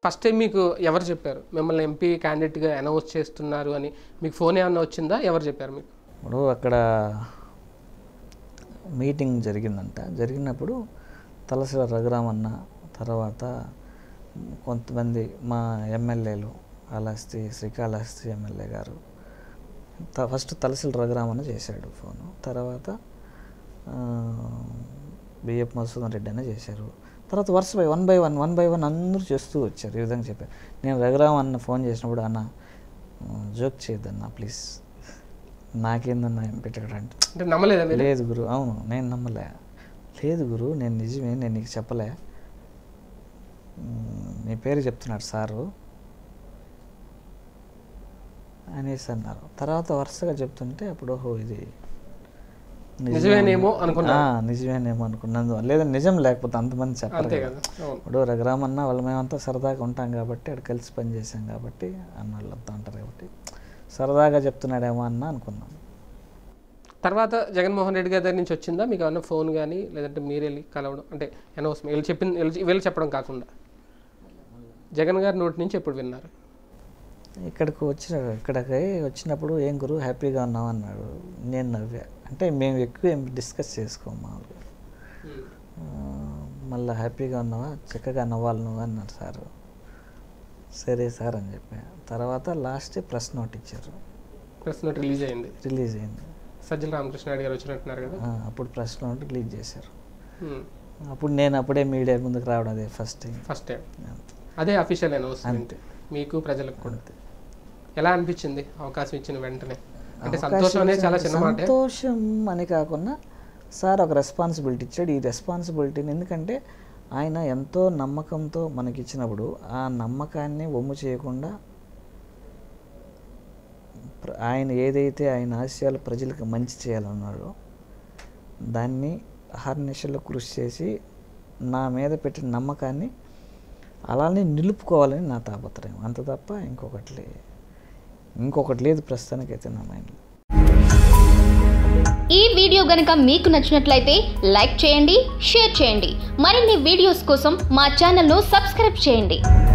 First time మీకు ఎవరు చెప్పారు మిమ్మల్ని ఎంపీ క్యాండిడేట్గా అనౌన్స్ చేస్తున్నారు అని మీకు ఫోన్ ఏమన్నా వచ్చిందా ఎవరు చెప్పారు మీకు ఇప్పుడు అక్కడ మీటింగ్ జరిగిందంట జరిగినప్పుడు తలసిల రఘురామన్న తర్వాత కొంతమంది మా ఎమ్మెల్యేలు కాళహస్తి శ్రీకాళహస్తి ఎమ్మెల్యే గారు త- ఫస్ట్ తలసిల రఘురామన్న చేశాడు ఫోను తర్వాత ఆ, బిఎఫ్ మధుసూదన్ రెడ్డి అన్న చేశారు తర్వాత వరుస by one by one one by one అందరూ చేస్తూ వచ్చారు ఈ విధంగా చెప్పారు నేను రఘురామ్ అన్న ఫోన్ చేసినప్పుడు అన్న జోక్ చేయొద్దన్న ప్లీజ్ నాకేందన్నా ఏం పెట్టాడు అంటే అంటే నమ్మలేదా మీరు లేదు గురు అవును నేను నమ్మలే లేదు గురు నేను నిజమే నేను నీకు చెప్పలే మ్, నీ పేరు చెప్తున్నాడు సారు అనేసి అన్నారు తర్వాత వరుసగా చెప్తుంటే అప్పుడు ఓహో ఇది నిజమే నిజమేనేమో అనుకున్నా ఆ, నిజమేనేమో అనుకున్నాను లేదా నిజం లేకపోతే అంతమంది చెప్పరు అంతే కదా. కదా అవును ఇప్పుడు రఘురామన్న వాళ్ళు మేమంతా సరదాగా ఉంటాం కాబట్టి అక్కడ కలిసి పని చేసాం కాబట్టి అన్న వాళ్ళంతా ఉంటారు కాబట్టి సరదాగా చెప్తున్నాడేమో అన్న అనుకున్నాం తర్వాత జగన్మోహన్ రెడ్డి గారి దగ్గర నుంచి వచ్చిందా మీకు ఏమన్నా ఫోన్ కానీ లేదంటే మీరు వెళ్ళి కలవడం అంటే అనౌన్స్మెంట్ వీళ్ళు చెప్పిన వీళ్ళు- వీళ్ళు చెప్పడం కాకుండా జగన్ గారి నోటి నుంచి ఎప్పుడు విన్నారు ఇక్కడికి వచ్చిన ఇక్కడికి వచ్చినప్పుడు ఏం గురు హ్యాపీగా ఉన్నావు అన్నాడు నేను నవ్వా అంటే మేము ఎక్కువ ఏం డిస్కస్ చేసుకోము మామూలుగా ఆ, మళ్ళీ హ్యాపీగా ఉన్నావా చక్కగా నవ్వాలి నువ్వు అన్నారు సారు సరే సార్ అని చెప్పా తర్వాత లాస్ట్ ప్రెస్ నోట్ ఇచ్చారు ప్రెస్ నోట్ రిలీజ్ అయింది రిలీజ్ అయింది సజ్జల రామకృష్ణారెడ్డి గారు వచ్చినట్టున్నారు కదా ఆ, అప్పుడు ప్రెస్ నోట్ రిలీజ్ చేశారు ఉమ్. అప్పుడు నేను అప్పుడే మీడియా ముందుకు రావడం అదే ఫస్ట్ టైం ఫస్ట్ టైం అదే అఫీషియల్ అనౌన్స్మెంట్ మీకు ప్రజలకు కూడా ఎలా అనిపించింది అవకాశం ఇచ్చిన వెంటనే అంటే సంతోషం అనేది చాలా చిన్న మాట సంతోషం అని కాకుండా సార్ ఒక రెస్పాన్సిబిలిటీ ఇచ్చాడు ఈ రెస్పాన్సిబిలిటీని ఎందుకంటే ఆయన ఎంతో నమ్మకంతో మనకి ఇచ్చినప్పుడు ఆ నమ్మకాన్ని ఒమ్ము చేయకుండా ప్ర- ఆయన ఏదైతే ఆయన ఆశయాలు ప్రజలకు మంచి చేయాలన్నాడో దాన్ని అహర్నిశలో కృషి చేసి నా మీద పెట్టిన నమ్మకాన్ని అలానే నిలుపుకోవాలని నా తాపత్రయం అంత తప్ప ఇంకొకటి లే- ఇంకొకటి లేదు ప్రస్తుతానికైతే నా మైండ్లో ఈ వీడియో గనుక మీకు నచ్చినట్లయితే లైక్ చేయండి షేర్ చేయండి మరిన్ని వీడియోస్ కోసం మా ఛానల్ను సబ్స్క్రైబ్ చేయండి